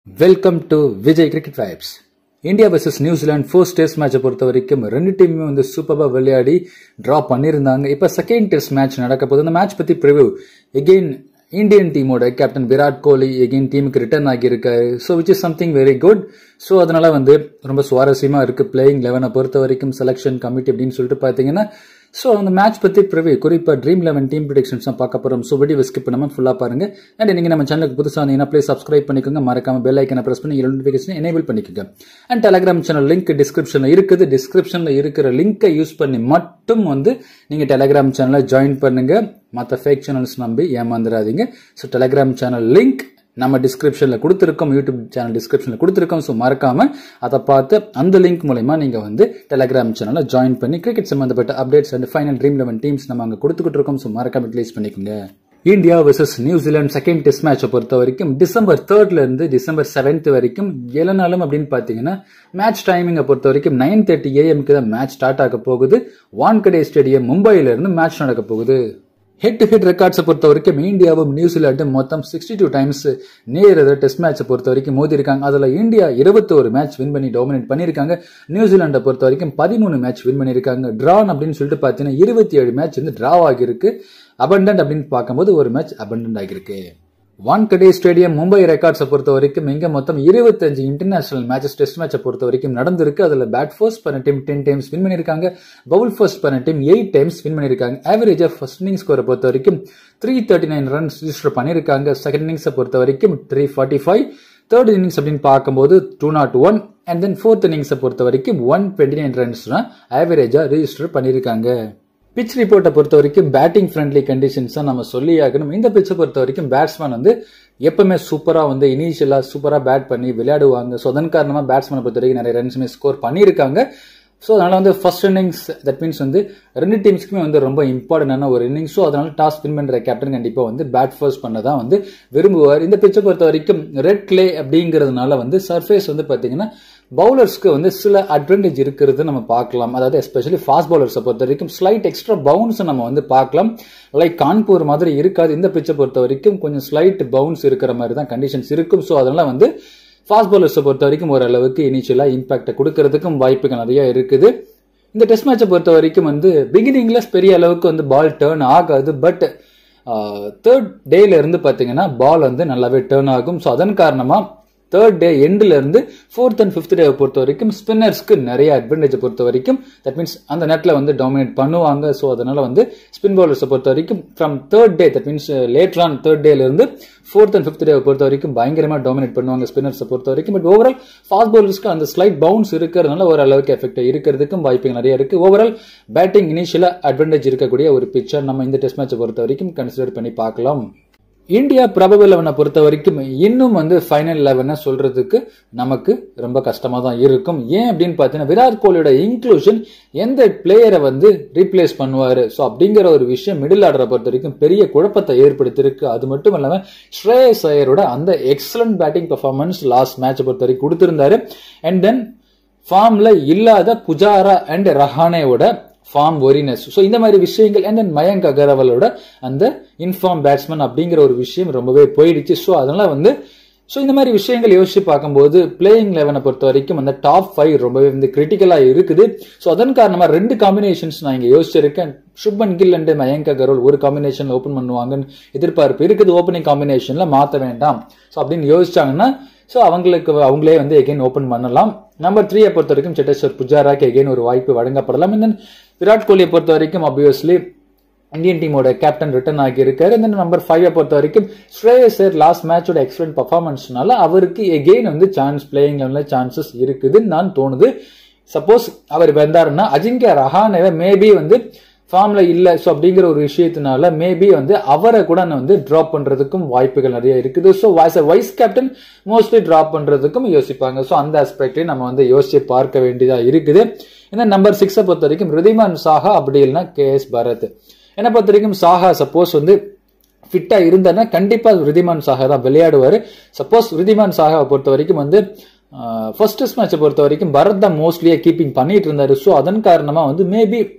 welcome to Vijay cricket vibes India versus New Zealand first test மேட்சை பொறுத்த வரைக்கும் ரெண்டு டீமுமே வந்து சூப்பராக விளையாடி ட்ரா பண்ணியிருந்தாங்க இப்போ செகண்ட் டெஸ்ட் மேட்ச் நடக்க போகுது அந்த மேட்ச் பற்றி ப்ரிவ்யூ எகெயின் இந்தியன் டீமோட கேப்டன் விராட் கோலி எகெயின் டீமுக்கு ரிட்டர்ன் ஆகியிருக்காரு so which is something very good so அதனால வந்து ரொம்ப சுவாரஸ்யமாக இருக்குது பிளேயிங் லெவனை பொறுத்த வரைக்கும் செலெக்ஷன் கமிட்டி அப்படின்னு சொல்லிட்டு பார்த்தீங்கன்னா ஸோ அந்த மேட்ச் பற்றி ப்ரிவே குறிப்பாக ட்ரீம் லெவன் டீம் ப்ரிடிக்ஷன்ஸ் தான் பார்க்க போகிறோம் ஸோ வீடியோ ஸ்கிப் பண்ணாமல் ஃபுல்லாக பாருங்க அண்ட் நீங்கள் நம்ம சேனலுக்கு புதுசாக வந்தீங்கன்னா ப்ளீஸ் சப்ஸ்கிரைப் பண்ணிக்கோங்க மறக்காம பெல் ஐக்கனை ப்ரெஸ் பண்ணி நோட்டிஃபிகேஷன் எனேபிள் பண்ணிக்கோங்க அண்ட் டெலிகிராம் சேனல் லிங்க் டிஸ்கிரிப்ஷனில் இருக்குது டிஸ்கிரிப்ஷனில் இருக்கிற லிங்கை யூஸ் பண்ணி மட்டும் வந்து நீங்கள் டெலிகிராம் சேனலை ஜாயின் பண்ணுங்க மற்ற ஃபேக் சேனல்ஸ் நம்பி ஏமாந்துடாதீங்க ஸோ டெலிகிராம் சேனல் லிங்க் நம்ம டிஸ்கிரிப்ஷனில் கொடுத்துருக்கோம் யூடியூப் சேனல் டிஸ்கிரிப்ஷனில் கொடுத்துருக்கோம் ஸோ மறக்காம அதை பார்த்து அந்த லிங்க் மூலயமா நீங்கள் வந்து டெலிகிராம் சேனலில் ஜாயின் பண்ணி கிரிக்கெட் சம்மந்தப்பட்ட updates and final dream eleven teams நம்ம அங்கே கொடுத்துக்கிட்டு இருக்கோம் ஸோ மறக்காம ரிலீஸ் பண்ணிக்கோங்க India versus New Zealand second test மேட்சை பொறுத்த வரைக்கும் டிசம்பர் தேர்ட்ல இருந்து டிசம்பர் செவன்த் வரைக்கும் ஏழு நாளும் அப்படின்னு பார்த்தீங்கன்னா மேட்ச் டைமிங்கை பொறுத்த வரைக்கும் நைன் தேர்ட்டி ஏஎம்க்கு தான் மேட்ச் ஸ்டார்ட் ஆக போகுது வான்கடே ஸ்டேடியம் மும்பையில இருந்து மேட்ச் நடக்க போகுது ஹெட் டு ஹெட் ரெக்கார்ட்ஸை பொறுத்த வரைக்கும் இந்தியாவும் நியூசிலாண்டும் மொத்தம் சிக்ஸ்டி டூ டைம்ஸ் நேர் டெஸ்ட் மேட்சை பொறுத்த வரைக்கும் மோதி இருக்காங்க அதில் இந்தியா இருபத்தோரு மேட்ச் வின் பண்ணி டாமினேட் பண்ணியிருக்காங்க நியூசிலாண்டை பொறுத்த வரைக்கும் பதிமூணு மேட்ச் வின் பண்ணியிருக்காங்க ட்ரான் அப்படின்னு சொல்லிட்டு பார்த்தீங்கன்னா இருபத்தி ஏழு மேட்ச் வந்து ட்ரா ஆகியிருக்கு அபண்டன்ட் அப்படின்னு பார்க்கும்போது ஒரு மேட்ச் அபண்டன்ட் ஆகியிருக்கு வான்கடே ஸ்டேடியம் மும்பை ரெக்கார்ட்ஸை பொறுத்த வரைக்கும் இங்க மொத்தம் இருபத்தஞ்சு இன்டர்நேஷனல் மேட்சஸ் டெஸ்ட் மேட்சை பொறுத்த வரைக்கும் நடந்திருக்கு அதுல பேட் ஃபர்ஸ்ட் பண்ண டீம் டென் டைம்ஸ் வின் பண்ணிருக்காங்க பவுல் ஃபர்ஸ்ட் பண்ண டீம் எயிட் டைம்ஸ் வின் பண்ணிருக்காங்க ஆவரேஜா ஃபர்ஸ்ட் இன்னிங் ஸ்கோரை பொறுத்த வரைக்கும் three thirty nine runs register பண்ணிருக்காங்க செகண்ட் இன்னிங்ஸை பொறுத்த வரைக்கும் three forty five third innings அப்படின்னு பார்க்கும்போது two not one and then fourth இன்னிங்ஸை பொறுத்த வரைக்கும் ஒன் டுவெண்ட்டி நைன் ரன்ஸ் ஆவரேஜா ரிஜிஸ்டர் பண்ணிருக்காங்க பிச் ரிப்போர்ட்டை பொறுத்த வரைக்கும் பேட்டிங் ஃப்ரெண்ட்லி கண்டிஷன்ஸ் தான் நம்ம சொல்லி ஆகணும் இந்த பிச்சை பொறுத்த வரைக்கும் பேட்ஸ்மேன் வந்து எப்பவுமே சூப்பராக வந்து இனிஷியலாக சூப்பராக பேட் பண்ணி விளையாடுவாங்க ஸோ அதன் காரணமாக பேட்ஸ்மேனை பொறுத்த வரைக்கும் நிறைய ரன்ஸுமே ஸ்கோர் பண்ணியிருக்காங்க ஸோ அதனால வந்து ஃபர்ஸ்ட் இன்னிங்ஸ் தட் மீன்ஸ் வந்து ரெண்டு டீம்ஸ்க்குமே வந்து ரொம்ப இம்பார்ட்டன்டான ஒரு இன்னிங்ஸ் ஸோ அதனால டாஸ் வின் பண்ணுற கேப்டன் கண்டிப்பாக வந்து பேட் ஃபர்ஸ்ட் பண்ண தான் வந்து விரும்புவார் இந்த பிச்சை பொறுத்த வரைக்கும் ரெட் கிளே அப்படிங்கிறதுனால வந்து சர்ஃபேஸ் வந்து பார்த்தீங்கன்னா பவுலர்ஸ்க்கு வந்து சில அட்வான்டேஜ் இருக்கிறது நம்ம பார்க்கலாம் அதாவது எஸ்பெஷலி ஃபாஸ்ட் பவுலர்ஸை பொறுத்த வரைக்கும் ஸ்லைட் எக்ஸ்ட்ரா பவுன்ஸ் நம்ம வந்து பார்க்கலாம் லைக் கான்பூர் மாதிரி இருக்காது இந்த பிச்சை பொறுத்த வரைக்கும் கொஞ்சம் ஸ்லைட் பவுன்ஸ் இருக்கிற மாதிரி தான் கண்டிஷன்ஸ் இருக்கும் ஸோ அதனால வந்து ஃபாஸ்ட் பவுலர்ஸை பொறுத்த வரைக்கும் ஓரளவுக்கு இனிஷியலாக இம்பாக்டை கொடுக்கறதுக்கும் வாய்ப்புகள் நிறைய இருக்குது இந்த டெஸ்ட் மேட்சை பொறுத்த வரைக்கும் வந்து பிகினிங்ல பெரிய அளவுக்கு வந்து பால் டேர்ன் ஆகாது பட் தேர்ட் டேல இருந்து பார்த்தீங்கன்னா பால் வந்து நல்லாவே டேர்ன் ஆகும் ஸோ அதன் காரணமாக தேர்ட் டே எண்ட்ல இருந்து ஃபோர்த் அண்ட் ஃபிஃப்த் டே பொறுத்த வரைக்கும் ஸ்பின்னர்ஸ்க்கு நிறைய அட்வான்டேஜ் பொறுத்த வரைக்கும் தட் மீன்ஸ் அந்த நேரத்தில் வந்து டாமினேட் பண்ணுவாங்க ஸோ அதனால வந்து ஸ்பின் பவுலர்ஸை பொறுத்த வரைக்கும் from third day that means later on third டேல இருந்து ஃபோர்த் அண்ட் ஃபிஃப்த் டே பொறுத்த வரைக்கும் பயங்கரமாக டாமினேட் பண்ணுவாங்க ஸ்பின்னர்ஸை பொறுத்த வரைக்கும் பட் ஓவரால் ஃபாஸ்ட் பவுலர்ஸ்க்கு அந்த ஸ்லைட் பவுன்ஸ் இருக்கிறதுனால ஓரளவுக்கு எஃபெக்ட் இருக்கிறதுக்கும் வாய்ப்புகள் நிறைய இருக்கு ஓவரால் பேட்டிங் இனிஷியலா அட்வான்டேஜ் இருக்கக்கூடிய ஒரு பிக்சர் நம்ம இந்த டெஸ்ட் மேட்சை பொறுத்த வரைக்கும் கன்சிடர் பண்ணி பார்க்கலாம் இந்தியா பிரபல லெவனை பொறுத்த வரைக்கும் இன்னும் வந்து ஃபைனல் லெவனை சொல்றதுக்கு நமக்கு ரொம்ப கஷ்டமா தான் இருக்கும் ஏன் அப்படின்னு பார்த்தீங்கன்னா விராட் கோலியோட இன்க்ளூஷன் எந்த பிளேயரை வந்து ரீப்ளேஸ் பண்ணுவாரு ஸோ அப்படிங்கிற ஒரு விஷயம் மிடில் ஆர்டரை பொறுத்த வரைக்கும் பெரிய குழப்பத்தை ஏற்படுத்தியிருக்கு அது மட்டும் இல்லாம ஸ்ரேயஸ் ஐயரோட அந்த எக்ஸலன்ட் பேட்டிங் பர்ஃபார்மன்ஸ் லாஸ்ட் மேட்சை பொறுத்த வரைக்கும் கொடுத்திருந்தாரு அண்ட் தென் ஃபார்ம்ல இல்லாத புஜாரா அண்ட் ரஹானேவோட ஃபார்ம் ஒரினஸ் ஸோ இந்த மாதிரி விஷயங்கள் அண்ட் தென் மயங்க் அகர்வாலோட அந்த இன்ஃபார்ம் பேட்ஸ்மேன் அப்படிங்கிற ஒரு விஷயம் ரொம்பவே போயிடுச்சு ஸோ அதனால வந்து ஸோ இந்த மாதிரி விஷயங்கள் யோசிச்சு பார்க்கும்போது பிளேயிங் லெவனை பொறுத்த வரைக்கும் அந்த டாப் ஃபைவ் ரொம்பவே வந்து கிரிட்டிக்கலாக இருக்குது ஸோ அதன் காரணமாக ரெண்டு காம்பினேஷன்ஸ் நான் இங்கே யோசிச்சிருக்கேன் சுப்மன் கில் அண்ட் மயங்க் அகர்வால் ஒரு காம்பினேஷன் ஓப்பன் பண்ணுவாங்கன்னு எதிர்பார்ப்பு இருக்குது ஓப்பனிங் காம்பினேஷனில் மாற்ற வேண்டாம் ஸோ அப்படின்னு யோசிச்சாங்கன்னா ஸோ அவங்களுக்கு அவங்களே வந்து எகைன் ஓப்பன் பண்ணலாம் நம்பர் த்ரீயை பொறுத்த வரைக்கும் சேட்டேஸ்வர் புஜாராக்கு எகைன் ஒரு வாய்ப்பு வழங்கப்படலாம் தென் விராட் கோலியை பொறுத்த வரைக்கும் அப்வியஸ்லி இந்தியன் டீமோட கேப்டன் ரிட்டர்ன் ஆகியிருக்காரு இந்த நம்பர் ஃபைவ் பொறுத்த வரைக்கும் ஸ்ரேயசர் லாஸ்ட் மேட்சோட எக்ஸலன்ட் பர்ஃபார்மன்ஸ்னால அவருக்கு எகெயின் வந்து சான்ஸ் பிளேயிங் லெவலில் சான்சஸ் இருக்குதுன்னு நான் தோணுது சப்போஸ் அவர் வந்தாருன்னா அஜிங்கிய ரஹானேவை மேபி வந்து ஃபார்ம்ல இல்ல ஸோ அப்படிங்கிற ஒரு விஷயத்தினால மேபி வந்து அவரை கூட வந்து டிராப் பண்றதுக்கும் வாய்ப்புகள் நிறைய இருக்குது so voice vice captain mostly drop பண்றதுக்கும் யோசிப்பாங்க ஸோ அந்த ஆஸ்பெக்டையும் நம்ம வந்து யோசிச்சு பார்க்க வேண்டியதா இருக்குது இந்த நம்பர் சிக்ஸை பொறுத்த வரைக்கும் ரிதிமான் சாஹா அப்படி இல்லைன்னா கே எஸ் பரத் என்னை பொறுத்த வரைக்கும் சாஹா சப்போஸ் வந்து ஃபிட்டா இருந்தானா கண்டிப்பா ரிதிமான் சாஹா தான் விளையாடுவார் சப்போஸ் ரிதிமான் சாஹாவை பொறுத்த வரைக்கும் வந்து ஃபர்ஸ்ட் டெஸ்ட் மேட்சை பொறுத்த வரைக்கும் பரத் தான் மோஸ்ட்லியாக கீப்பிங் பண்ணிட்டு இருந்தாரு ஸோ அதன் காரணமா வந்து மேபி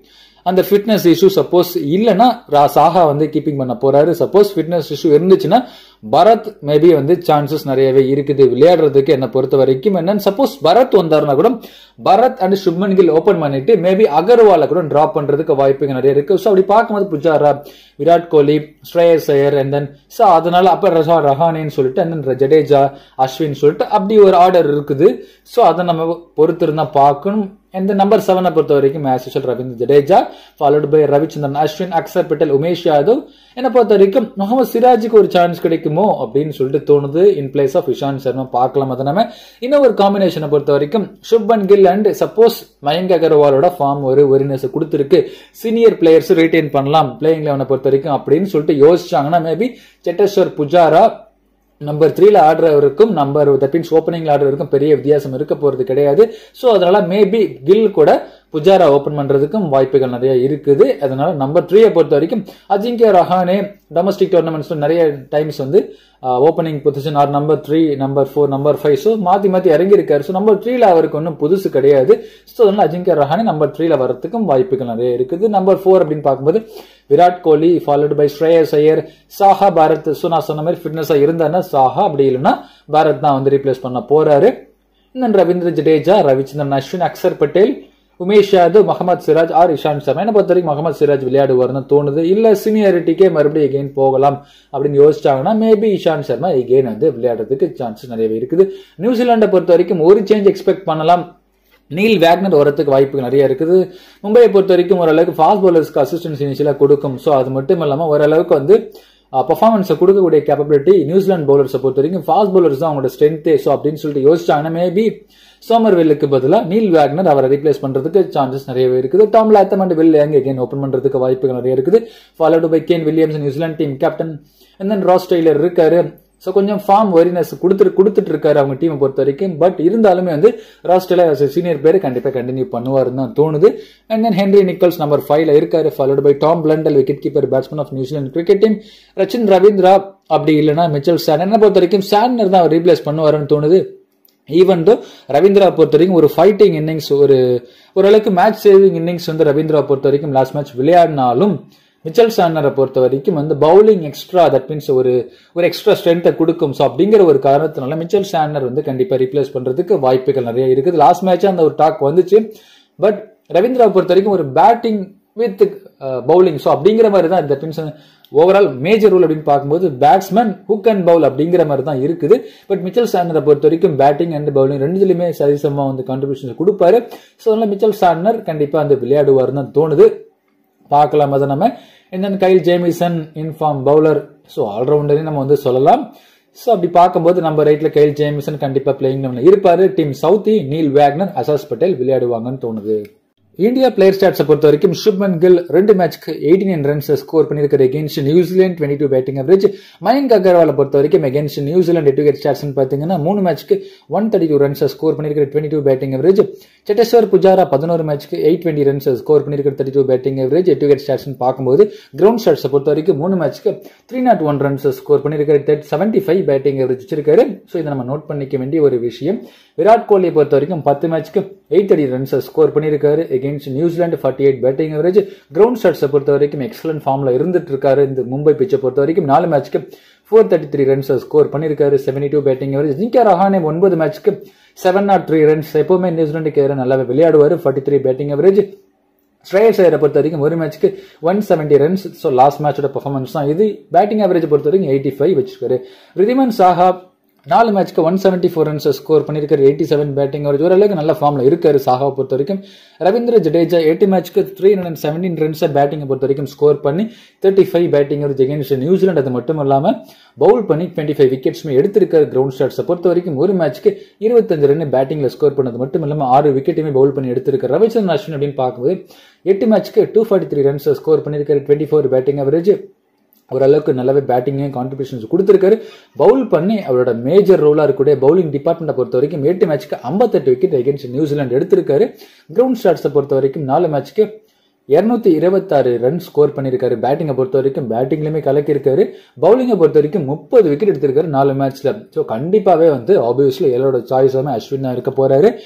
அந்த ஃபிட்னஸ் இஷ்யூ சப்போஸ் இல்லைன்னா ரா- சாஹா வந்து கீப்பிங் பண்ண போறாரு சப்போஸ் ஃபிட்னஸ் இஷ்யூ இருந்துச்சுன்னா பரத் மேபி வந்து சான்சஸ் நிறையவே இருக்குது விளையாடுறதுக்கு என்ன பொறுத்த வரைக்கும் என்னன்னு சப்போஸ் பரத் வந்தாருன்னா கூட பரத் அண்ட் சுப்மன் கில் ஓபன் பண்ணிட்டு மேபி அகர்வாலை கூட டிராப் பண்றதுக்கு வாய்ப்புகள் நிறைய இருக்கு ஸோ அப்படி பார்க்கும்போது Pujara Virat Kohli Shreyas Iyer and then so அதனால அப்ப ரசா ரஹானேன்னு சொல்லிட்டு and then ஜடேஜா அஸ்வின் சொல்லிட்டு அப்படி ஒரு ஆர்டர் இருக்குது ஸோ அதை நம்ம பொறுத்திருந்தா பார்க்கணும் இந்த நம்பர் செவனை பொறுத்த வரைக்கும் as usual Ravindra Jadeja followed by Ravichandran Ashwin Axar Patel Umesh Yadav என்னை பொறுத்த வரைக்கும் முகமது சிராஜுக்கு ஒரு சான்ஸ் கிடைக்குமோ அப்படின்னு சொல்லிட்டு தோணுது in place of Ishant Sharma பார்க்கலாம் அதை நம்ம இன்னும் ஒரு காம்பினேஷனை பொறுத்த வரைக்கும் சுப்மன் கில் அண்ட் சப்போஸ் மயங்க் அகர்வாலோட ஃபார்ம் ஒரு ஒரினஸ் கொடுத்துருக்கு சீனியர் பிளேயர்ஸ் ரீட்டைன் பண்ணலாம் பிளேயிங் லெவனை பொறுத்த வரைக்கும் அப்படின்னு சொல்லிட்டு யோசிச்சாங்கன்னா மேபி செட்டேஸ்வர் புஜாரா நம்பர் த்ரீல ஆடுறவருக்கும் நம்பர் தட் மீன்ஸ் ஓப்பனிங்ல ஆடுறவருக்கும் பெரிய வித்தியாசம் இருக்க போறது கிடையாது ஸோ அதனால மேபி கில் கூட புஜாரா ஓபன் பண்றதுக்கும் வாய்ப்புகள் நிறைய இருக்குது அதனால நம்பர் த்ரீயை பொறுத்த வரைக்கும் அஜிங்கிய ரஹானே டொமஸ்டிக் டோர்னமெண்ட்ஸ்ல நிறைய டைம்ஸ் வந்து opening position or number three number four number five so மாத்தி மாத்தி இறங்கி இருக்காரு ஸோ நம்பர் த்ரீல அவருக்கு ஒன்றும் புதுசு கிடையாது ஸோ அதனால அஜிங்கிய ரஹானே நம்பர் த்ரீல வரதுக்கும் வாய்ப்புகள் நிறைய இருக்குது நம்பர் ஃபோர் அப்படின்னு பார்க்கும்போது Virat Kohli followed by Shreyas Iyer Saha Bharat so நான் சொன்ன மாதிரி ஃபிட்னஸா இருந்தாருன்னா சாஹா அப்படி இல்லைன்னா பாரத் தான் வந்து ரீப்ளேஸ் பண்ண போறாரு இன்னும் ரவீந்திர ஜடேஜா ரவிச்சந்திரன் அஸ்வின் அக்சர் பட்டேல் உமேஷ் யாதவ் முகமது சிராஜ் ஆர் இஷாந்த் சர்மா என்ன பொறுத்த வரைக்கும் முகமது சிராஜ் விளையாடுவார்னு தோணுது இல்ல சீனியாரிட்டிக்கே மறுபடியும் எகெயின் போகலாம் அப்படின்னு யோசிச்சாங்கன்னா மேபி இஷாந்த் சர்மா எகெயின் வந்து விளையாடுறதுக்கு சான்சஸ் நிறையவே இருக்குது நியூசிலாண்டை பொறுத்த வரைக்கும் ஒரு சேஞ்ச் எக்ஸ்பெக்ட் பண்ணலாம் நீல் வேக்னர் வரதுக்கு வாய்ப்புகள் நிறைய இருக்குது மும்பையை பொறுத்த வரைக்கும் ஓரளவுக்கு ஃபாஸ்ட் பவுலர்ஸ்க்கு அசிஸ்டன்ஸ் இனிஷியலாக கொடுக்கும் ஸோ அது மட்டும் இல்லாமல் ஓரளவுக்கு வந்து பர்ஃபார்மன்ஸை கொடுக்கக்கூடிய கேப்பபிலிட்டி நியூசிலாந்து பவுலர்ஸை பொறுத்த வரைக்கும் ஃபாஸ்ட் பவுலர்ஸ் தான் அவங்களோட ஸ்ட்ரென்த்தே ஸோ அப்படின்னு சொல்லிட்டு யோசிச்சாங்கன்னா மேபி சோமர்வெல்லுக்கு பதிலாக நீல் வேக்னர் அவரை ரீப்ளேஸ் பண்றதுக்கு சான்சஸ் நிறையவே இருக்குது Tom Latham and Will Young again open பண்றதுக்கு வாய்ப்புகள் நிறைய இருக்குது followed by Kane Williams New Zealand team captain and then Ross Taylor இருக்காரு ஸோ கொஞ்சம் ஃபார்ம் ஒரினஸ் கொடுத்துட்டு கொடுத்துட்டு இருக்காரு அவங்க டீமை பொறுத்த வரைக்கும் பட் இருந்தாலுமே வந்து ராஸ்டேல சீனியர் பேர் கண்டிப்பாக கண்டினியூ பண்ணுவாருன்னு தான் தோணுது and then Henry Nicholls number ஃபைவ்ல இருக்காரு followed by Tom Blundell wicket keeper batsman of New Zealand cricket team Rachin Ravindra அப்படி இல்லைன்னா மிச்சல் சான் என்ன பொறுத்த வரைக்கும் சான்னர் தான் அவர் ரீப்ளேஸ் பண்ணுவாருன்னு தோணுது ஈவன் தோ ரவீந்திரா பொறுத்த வரைக்கும் ஒரு ஃபைட்டிங் இன்னிங்ஸ் ஒரு ஓரளவுக்கு மேட்ச் சேவிங் இன்னிங்ஸ் வந்து ரவீந்திரா பொறுத்த வரைக்கும் லாஸ்ட் மேட்ச் விளையாடினாலும் மிச்சல் சாண்டரை பொறுத்த வரைக்கும் வந்து பவுலிங் எக்ஸ்ட்ரா தட் மீன்ஸ் ஒரு ஒரு எக்ஸ்ட்ரா ஸ்ட்ரென்த்தை கொடுக்கும் ஸோ அப்படிங்கிற ஒரு காரணத்தினால மிச்சல் சாண்டர் வந்து கண்டிப்பா ரீப்ளேஸ் பண்றதுக்கு வாய்ப்புகள் நிறைய இருக்குது லாஸ்ட் மேட்ச் அந்த ஒரு டாக் வந்துச்சு பட் ரவீந்திரா பொறுத்த வரைக்கும் ஒரு பேட்டிங் வித் பவுலிங் ஸோ அப்படிங்கிற மாதிரி தான் that means overall major rule அப்படின்னு பார்க்கும்போது பேட்ஸ்மேன் ஹுக் அண்ட் பவுல் அப்படிங்கிற மாதிரி தான் இருக்குது பட் மிச்சல் சாண்டரை பொறுத்த வரைக்கும் பேட்டிங் அண்ட் பவுலிங் ரெண்டுலையுமே சரிசமா வந்து கான்ட்ரிபியூஷன் கொடுப்பாரு ஸோ அதனால மிச்சல் சாண்டர் கண்டிப்பா வந்து விளையாடுவார்னு தான் தோணுது பார்க்கலாம் அதை நம்ம என்னென்ன Kyle Jamieson in form bowler so ஆல்ரவுண்டரையும் நம்ம வந்து சொல்லலாம் ஸோ அப்படி பார்க்கும்போது நம்ம ரைட்ல கைல் ஜேமிசன் கண்டிப்பா பிளேயிங் இருப்பாரு team Southee Neil Wagner Ajaz Patel விளையாடுவாங்கன்னு தோணுது இந்தியா பிளேயர் ஸ்டாட்ஸை பொறுத்த வரைக்கும் சுப்மன் கில் ரெண்டு மேட்ச்க்கு எயிட்டி நைன் ரன்ஸ் ஸ்கோர் பண்ணியிருக்கிற against New Zealand twenty two batting average Mayank அகர்வாலை பொறுத்த வரைக்கும் எகேன்ஸ்ட் நியூசிலாந்து எட்டு விக்கெட் ஸ்டாட்ஸ் பார்த்தீங்கன்னா மூணு மேட்ச்க்கு one thirty two runs score பண்ணியிருக்கிற twenty two batting average Cheteshwar Pujara பதினோரு மேட்ச்க்கு எயிட் டுவெண்ட்டி ரன்ஸ் ஸ்கோர் பண்ணியிருக்கிற தேர்ட்டி டூ பேட்டிங் அவரேஜ் எட்டு விக்கெட் ஸ்டாட்ஸ் பார்க்கும்போது கிரவுண்ட் ஸ்டாட்ஸை பொறுத்த வரைக்கும் மூணு மேட்ச்க்கு three not one runs score பண்ணியிருக்கிற செவன்டி ஃபைவ் பேட்டிங் அவரேஜ் வச்சிருக்காரு ஸோ இதை நம்ம நோட் பண்ணிக்க வேண்டிய ஒரு விஷயம் விராட் கோலியை பொறுத்த வரைக்கும் பத்து மேட்ச்க்கு எயிட் தேர்ட்டி ரன்ஸ் ஸ்கோர் பண்ணியிருக்காரு against New Zealand forty eight batting average ground ஸ்டாட்ஸை பொறுத்த வரைக்கும் எக்ஸலன்ட் ஃபார்ம்ல இருந்துட்டு இருக்காரு இந்த மும்பை பிச்சை பொறுத்த வரைக்கும் நாலு மேட்ச்க்கு four thirty three runs score பண்ணியிருக்காரு seventy two batting average Ajinkya Rahane ஒன்பது மேட்ச்க்கு செவன் நாட் த்ரீ ரன்ஸ் எப்பவுமே நியூசிலாண்டுக்கு எதிராக நல்லாவே விளையாடுவார் forty three batting average Shreyas ஐயரை பொறுத்த வரைக்கும் ஒரு மேட்ச்க்கு one seventy runs so last மேட்சோட பர்ஃபார்மன்ஸ் தான் இது பேட்டிங் ஆவரேஜ் பொறுத்த வரைக்கும் எயிட்டி ஃபைவ் வச்சிருக்காரு ரிதிமன் சாஹா நாலு மேட்ச்க்கு one seventy four runs score பண்ணியிருக்காரு எயிட்டி செவன் பேட்டிங் அவரேஜ் ஓரளவுக்கு நல்ல ஃபார்ம்ல இருக்காரு சாஹாவை பொறுத்த வரைக்கும் ரவீந்திர ஜடேஜா எட்டு மேட்ச்க்கு த்ரீ ஹண்ட்ரட் செவன்டீன் ரன்ஸ் பேட்டிங்கை பொறுத்த வரைக்கும் ஸ்கோர் பண்ணி thirty five batting average against New Zealand அது மட்டும் இல்லாம பவுல் பண்ணி டுவெண்ட்டி ஃபைவ் விக்கெட்ஸுமே எடுத்திருக்காரு கிரவுண்ட் ஸ்டாட்ஸை பொறுத்த வரைக்கும் ஒரு மேட்ச்க்கு இருபத்தஞ்சு ரன் பேட்டிங்ல ஸ்கோர் பண்ணது மட்டும் இல்லாம ஆறு விக்கெட்டுமே பவுல் பண்ணி எடுத்திருக்காரு ரவிச்சந்திரன் அஸ்வின் அப்படின்னு பார்க்கும்போது எட்டு மேட்ச்க்கு two forty three runs score பண்ணியிருக்காரு டுவெண்ட்டி ஃபோர் பேட்டிங் அவரேஜ் ஓரளவுக்கு நல்லாவே பேட்டிங்கையும் கான்ட்ரிபியூஷன்ஸ் கொடுத்துருக்காரு பவுல் பண்ணி அவரோட மேஜர் ரோலா இருக்கக்கூடிய பவுலிங் டிபார்ட்மெண்ட்டை பொறுத்த வரைக்கும் எட்டு மேட்ச்க்கு ஐம்பத்தெட்டு விக்கெட் எகேன்ஸ்ட் நியூசிலாந்து எடுத்திருக்காரு கிரவுண்ட் ஸ்டாட்ஸை பொறுத்த வரைக்கும் நாலு மேட்ச்க்கு இருநூத்தி இருபத்தாறு ரன் ஸ்கோர் பண்ணியிருக்காரு பேட்டிங்கை பொறுத்த வரைக்கும் பேட்டிங்லயுமே கலக்கியிருக்காரு பவுலிங்கை பொறுத்த வரைக்கும் முப்பது விக்கெட் எடுத்திருக்காரு நாலு மேட்ச்ல ஸோ கண்டிப்பாவே வந்து ஆப்வியஸ்லி எல்லாரோட சாய்ஸாமே அஸ்வின் தான் இருக்க போறாரு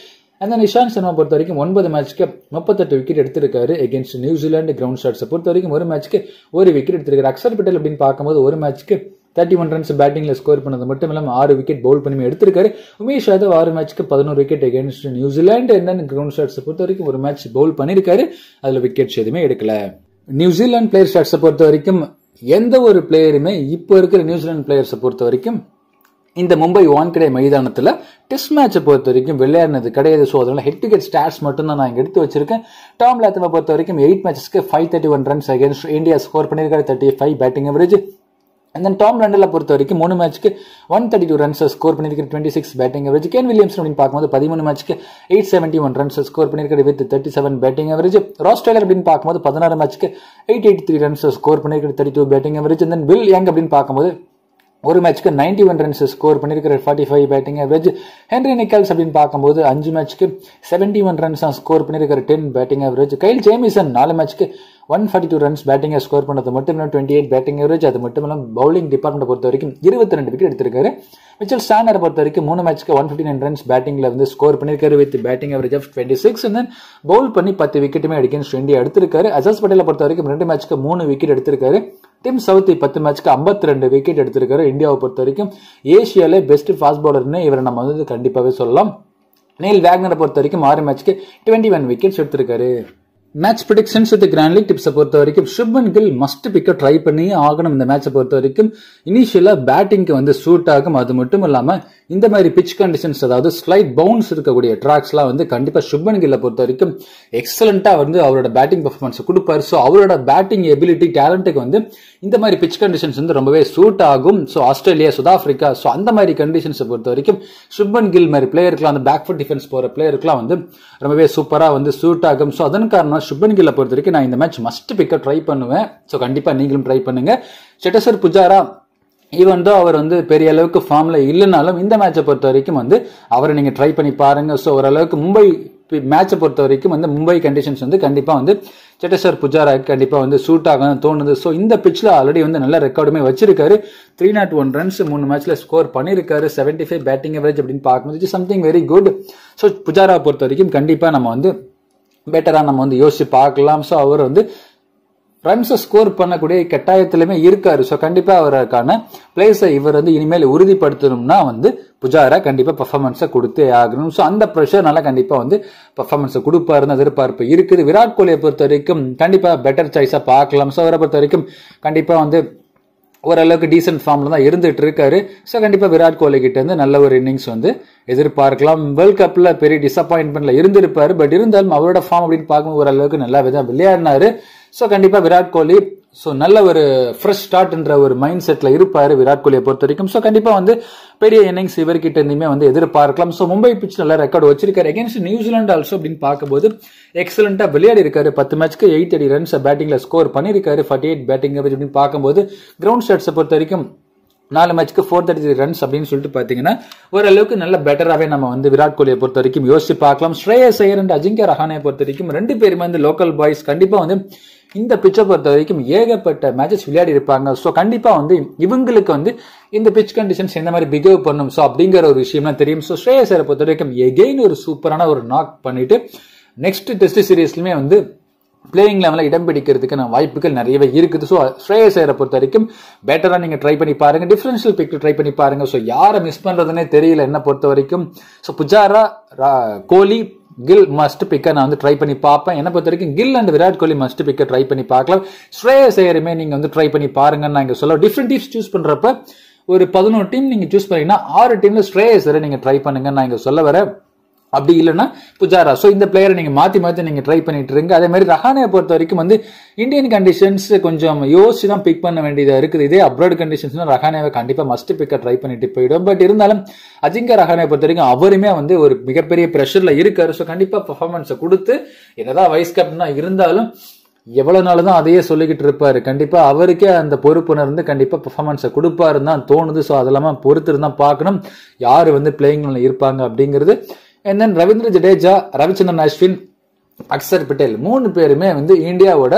அந்த நிஷாந்த் சர்மா பொறுத்த வரைக்கும் ஒன்பது மேட்ச்க்கு முப்பத்தெட்டு விக்கெட் எடுத்திருக்காரு எகேன்ஸ்ட் நியூசிலாந்து கிரவுண்ட் ஷாட்ஸை பொறுத்த வரைக்கும் ஒரு மேட்ச்க்கு ஒரு விக்கெட் எடுத்திருக்காரு அக்ஷர் பட்டேல் அப்படின்னு பார்க்கும்போது ஒரு மேட்ச்க்கு தேர்ட்டி ஒன் ரன்ஸ் பேட்டிங்ல ஸ்கோர் பண்ணது மட்டும் இல்லாமல் ஆறு விக்கெட் பவுல் பண்ணி எடுத்திருக்காரு உமேஷ் யாதவ் ஆறு மேட்ச்க்கு பதினோரு wicket against New Zealand and ground ஷாட்ஸை பொறுத்த வரைக்கும் ஒரு மேட்ச் பவுல் பண்ணியிருக்காரு அதில் விக்கெட்ஸ் எதுவுமே எடுக்கல நியூசிலாந்து பிளேயர் ஷாட்ஸை பொறுத்த வரைக்கும் எந்த ஒரு பிளேயருமே இப்போ இருக்கிற நியூசிலாந்து பிளேயர்ஸை பொறுத்த வரைக்கும் இந்த மும்பை வான்கடை மைதானத்தில் டெஸ்ட் மேட்சை பொறுத்த வரைக்கும் விளையாடினது கிடையாது ஸோ அதனால ஹெட் டு ஹெட் ஸ்டாட்ஸ் மட்டும் தான் நான் இங்கே எடுத்து வச்சிருக்கேன் டாம் லேத்தமை பொறுத்த வரைக்கும் எயிட் மேட்சஸ்க்கு five thirty one runs against India score பண்ணியிருக்காரு thirty five batting average and then Tom லண்டனில் பொறுத்த வரைக்கும் மூணு மேட்ச்க்கு one thirty two runs score பண்ணியிருக்கிற twenty six batting average Kane Williams அப்படின்னு பார்க்கும்போது பதிமூணு மேட்ச்க்கு eight seventy one runs score பண்ணியிருக்காரு with thirty seven batting average Ross Taylor அப்படின்னு பார்க்கும்போது பதினாறு மேட்ச்க்கு eight eighty three runs score பண்ணியிருக்கிற thirty two batting average then will Young அப்படின்னு பார்க்கும்போது ஒரு மேட்ச்க்கு நைன்டி ஒன் ரன்ஸ் ஸ்கோர் பண்ணியிருக்கிற forty five batting average Henry Nicholls அப்படின்னு பார்க்கும்போது அஞ்சு மேட்ச்க்கு செவன்டி ஒன் ரன்ஸ் ஸ்கோர் பண்ணியிருக்கிற ten batting average Kyle Jamieson நாலு மேட்ச்க்கு ஒன் ஃபார்ட்டி டூ ரன்ஸ் பேட்டிங்கை ஸ்கோர் பண்ணது மட்டும் இல்லாமல் டுவெண்ட்டி எயிட் பேட்டிங் அவரேஜ் அது மட்டும் இல்லாமல் பவுலிங் டிபார்ட்மெண்ட் பொறுத்த வரைக்கும் இருபத்தி ரெண்டு விக்கெட் எடுத்திருக்காரு மிச்சல் ஸ்டாண்டரை பொறுத்த வரைக்கும் மூணு மேட்ச்க்கு ஒன் ஃபிஃப்டி நைன் ரன்ஸ் பேட்டிங்ல வந்து ஸ்கோர் பண்ணியிருக்காரு with batting average of twenty six and then bowl பண்ணி பத்து விக்கெட்டுமே அடிக்கன்ஸ்ட் இந்தியா எடுத்திருக்காரு அஜாஸ் பட்டேலை பொறுத்த வரைக்கும் ரெண்டு மேட்ச்க்கு மூணு விக்கெட் எடுத்திருக்காரு டிம் சவுத்தி பத்து மேட்ச்க்கு ஐம்பத்தி ரெண்டு விக்கெட் எடுத்திருக்காரு இந்தியாவை பொறுத்த வரைக்கும் ஏஷியாலே பெஸ்ட் ஃபாஸ்ட் பவுலர்னு இவரை நம்ம வந்து கண்டிப்பாகவே சொல்லலாம் நீல் வேக்னரை பொறுத்த வரைக்கும் ஆறு மேட்ச்க்கு டுவெண்ட்டி ஒன் விக்கெட்ஸ் எடுத்திருக்காரு match predictions with Grand League டிப்ஸை பொறுத்த வரைக்கும் சுப்மன் கில் மஸ்ட் பிக்க ட்ரை பண்ணி ஆகணும் இந்த மேட்சை பொறுத்த வரைக்கும் இனிஷியலா பேட்டிங்க்கு வந்து சூட் ஆகும் அது மட்டும் இல்லாம இந்த மாதிரி பிச் கண்டிஷன்ஸ் அதாவது ஸ்லைட் பவுன்ஸ் இருக்கக்கூடிய ட்ராக்ஸ்லாம் வந்து கண்டிப்பா சுப்மன் கில்லை பொறுத்த வரைக்கும் எக்ஸலண்டா வந்து அவரோட பேட்டிங் பர்ஃபார்மன்ஸ் கொடுப்பாரு ஸோ அவரோட பேட்டிங் எபிலிட்டி டேலண்ட்டுக்கு வந்து இந்த மாதிரி பிச் கண்டிஷன்ஸ் வந்து ரொம்பவே சூட் ஆகும் so Australia South Africa so அந்த மாதிரி கண்டிஷன்ஸை பொறுத்த வரைக்கும் சுப்மன் கில் மாதிரி பிளேயருக்குலாம் அந்த பேக் ஃபுட் டிஃபென்ஸ் போற பிளேயருக்குலாம் வந்து ரொம்பவே சூப்பரா வந்து சூட் ஆகும் ஸோ அதன் காரணம் சுப்மன் கில்லை பொறுத்த வரைக்கும் நான் இந்த மேட்ச் மஸ்ட் பிக்க ட்ரை பண்ணுவேன் ஸோ கண்டிப்பா நீங்களும் ட்ரை பண்ணுங்க செட்டசர் புஜாரா ஈவன் தோ அவர் வந்து பெரிய அளவுக்கு ஃபார்ம்ல இல்லைனாலும் இந்த மேட்சை பொறுத்த வரைக்கும் வந்து அவரை நீங்க ட்ரை பண்ணி பாருங்க ஸோ ஓரளவுக்கு மும்பை மேட்சை பொறுத்த வரைக்கும் வந்து மும்பை கண்டிஷன்ஸ் வந்து கண்டிப்பா வந்து செட்டேஸ்வர் புஜாராக்கு கண்டிப்பா வந்து சூட் ஆகும் தோணுது ஸோ இந்த பிச்சில் ஆல்ரெடி வந்து நல்ல ரெக்கார்டுமே வச்சிருக்காரு த்ரீ நாட் ஒன் ரன்ஸ் மூணு மேட்ச்ல ஸ்கோர் பண்ணியிருக்காரு செவன்டி ஃபைவ் பேட்டிங் அவரேஜ் அப்படின்னு பார்க்கும்போது சம்திங் வெரி குட் ஸோ புஜாராவை பொறுத்த வரைக்கும் கண்டிப்பா நம்ம வந்து பெட்டரா நம்ம வந்து யோசிச்சு பார்க்கலாம் ஸோ அவர் வந்து ரன்ஸை ஸ்கோர் பண்ணக்கூடிய கட்டாயத்திலுமே இருக்காரு ஸோ கண்டிப்பா அவருக்கான பிளேஸை இவர் வந்து இனிமேல் உறுதிப்படுத்தணும்னா வந்து புஜாரா கண்டிப்பா பர்ஃபார்மன்ஸை கொடுத்தே ஆகணும் ஸோ அந்த ப்ரெஷர்னால கண்டிப்பா வந்து பர்ஃபார்மன்ஸை கொடுப்பாருன்னு எதிர்பார்ப்பு இருக்குது விராட் கோலியை பொறுத்த வரைக்கும் கண்டிப்பா பெட்டர் சாய்ஸா பார்க்கலாம் ஸோ அவரை பொறுத்த வரைக்கும் கண்டிப்பா வந்து ஓரளவுக்கு டீசென்ட் ஃபார்ம்ல தான் இருந்துட்டு இருக்காரு ஸோ கண்டிப்பா விராட் கோலி கிட்ட இருந்து நல்ல ஒரு இன்னிங்ஸ் வந்து எதிர்பார்க்கலாம் வேர்ல்ட் கப்ல பெரிய டிசப்பாயின்மெண்ட்ல இருந்திருப்பாரு பட் இருந்தாலும் அவரோட ஃபார்ம் அப்படின்னு பார்க்கும்போது ஓரளவுக்கு நல்லா விதம் விளையாடினாரு ஸோ கண்டிப்பா விராட் கோலி ஸோ நல்ல ஒரு ஃப்ரெஷ் ஸ்டார்ட்ன்ற ஒரு மைண்ட் செட்ல இருப்பாரு விராட் கோலியை பொறுத்த வரைக்கும் ஸோ கண்டிப்பா வந்து பெரிய இன்னிங்ஸ் இவர்கிட்ட இருந்துமே வந்து எதிர்பார்க்கலாம் ஸோ மும்பை பிச் நல்ல ரெக்கார்டு வச்சிருக்காரு அகேன்ஸ்ட் நியூசிலாந்து ஆல்சோ அப்படின்னு பார்க்கும்போது எக்ஸலண்டா விளையாடி இருக்காரு பத்து மேட்ச்க்கு எயிட் எயிட்டி ரன்ஸ் பேட்டிங்ல ஸ்கோர் பண்ணியிருக்காரு ஃபார்ட்டி எயிட் பேட்டிங் அப்படின்னு பார்க்கும்போது கிரவுண்ட் ஷாட்ஸை பொறுத்த வரைக்கும் நாலு மேட்ச்க்கு ஃபோர் தேர்ட்டி த்ரீ ரன்ஸ் அப்படின்னு சொல்லிட்டு பார்த்தீங்கன்னா ஓரளவுக்கு நல்ல பெட்டராகவே நம்ம வந்து விராட் கோலியை பொறுத்த வரைக்கும் யோசிச்சு பார்க்கலாம் ஸ்ரேயஸ் ஐயர் அண்ட் அஜிங்க ரஹானை பொறுத்த வரைக்கும் ரெண்டு பேருமே வந்து லோக்கல் பாய்ஸ் கண்டிப்பாக வந்து இந்த பிச்சை பொறுத்த வரைக்கும் ஏகப்பட்ட மேட்சஸ் விளையாடி இருப்பாங்க ஸோ கண்டிப்பாக வந்து இவங்களுக்கு வந்து இந்த பிச் கண்டிஷன்ஸ் எந்த மாதிரி பிஹேவ் பண்ணும் ஸோ அப்படிங்கிற ஒரு விஷயம்லாம் தெரியும் ஸோ ஸ்ரேயஸ் ஐயரை பொறுத்த வரைக்கும் எகெயின் ஒரு சூப்பரான ஒரு நாக் பண்ணிட்டு நெக்ஸ்ட் டெஸ்ட் சீரீஸ்லையுமே வந்து பிளேயிங் லெவலில் இடம் பிடிக்கிறதுக்கான வாய்ப்புகள் நிறையவே இருக்குது ஸோ ஸ்ரேயஸ் ஐயரை பொறுத்த வரைக்கும் பெட்டராக நீங்கள் ட்ரை பண்ணி பாருங்க டிஃபரன்ஷியல் பிக் ட்ரை பண்ணி பாருங்க ஸோ யாரை மிஸ் பண்ணுறதுனே தெரியல என்ன பொறுத்த வரைக்கும் ஸோ புஜாரா கோலி கில் மஸ்ட் பிக்க நான் வந்து ட்ரை பண்ணி பார்ப்பேன் என்ன பொறுத்த வரைக்கும் கில் அண்ட் விராட் கோலி மஸ்ட் பிக்க ட்ரை பண்ணி பார்க்கலாம் ஸ்ரேயஸ் ஐயருமே நீங்கள் வந்து ட்ரை பண்ணி பாருங்கன்னு நான் இங்கே சொல்ல டிஃப்ரெண்ட் டீம்ஸ் சூஸ் பண்ணுறப்ப ஒரு பதினோரு டீம் நீங்கள் சூஸ் பண்ணீங்கன்னா ஆறு டீம்ல ஸ்ரேயஸ் ஐயரை நீங்கள் ட்ரை பண்ணுங்கன்னு நான் இங்கே சொல்ல வரேன் அப்படி இல்லைன்னா புஜாரா ஸோ இந்த பிளேயரை நீங்கள் மாற்றி மாற்றி நீங்கள் ட்ரை பண்ணிட்டு இருங்க அதே மாதிரி ரஹானே பொறுத்த வரைக்கும் வந்து இந்தியன் கண்டிஷன்ஸ் கொஞ்சம் யோசிச்சு தான் பிக் பண்ண வேண்டியதாக இருக்குது இதே அப்ராட் கண்டிஷன்ஸ்னா ரஹானேவை கண்டிப்பாக மஸ்ட் பிக்க ட்ரை பண்ணிட்டு போயிடும் பட் இருந்தாலும் அஜிங்க ரஹானே பொறுத்த வரைக்கும் அவருமே வந்து ஒரு மிகப்பெரிய ப்ரெஷரில் இருக்காரு ஸோ கண்டிப்பாக பர்ஃபார்மன்ஸை கொடுத்து என்னதான் வைஸ் கேப்டனா இருந்தாலும் எவ்வளவு நாள் தான் அதையே சொல்லிக்கிட்டு இருப்பாரு கண்டிப்பா அவருக்கே அந்த பொறுப்புணர்ந்து கண்டிப்பா பெர்ஃபார்மன்ஸை கொடுப்பாருன்னு தான் தோணுது ஸோ அதெல்லாம் பொறுத்து இருந்தா பார்க்கணும் யாரு வந்து பிளேயிங் இருப்பாங்க அப்படிங்கிறது அண்ட் தென் ரவீந்திர ஜடேஜா ரவிச்சந்திரன் அஸ்வின் அக்சர் பட்டேல் மூணு பேருமே வந்து இந்தியாவோட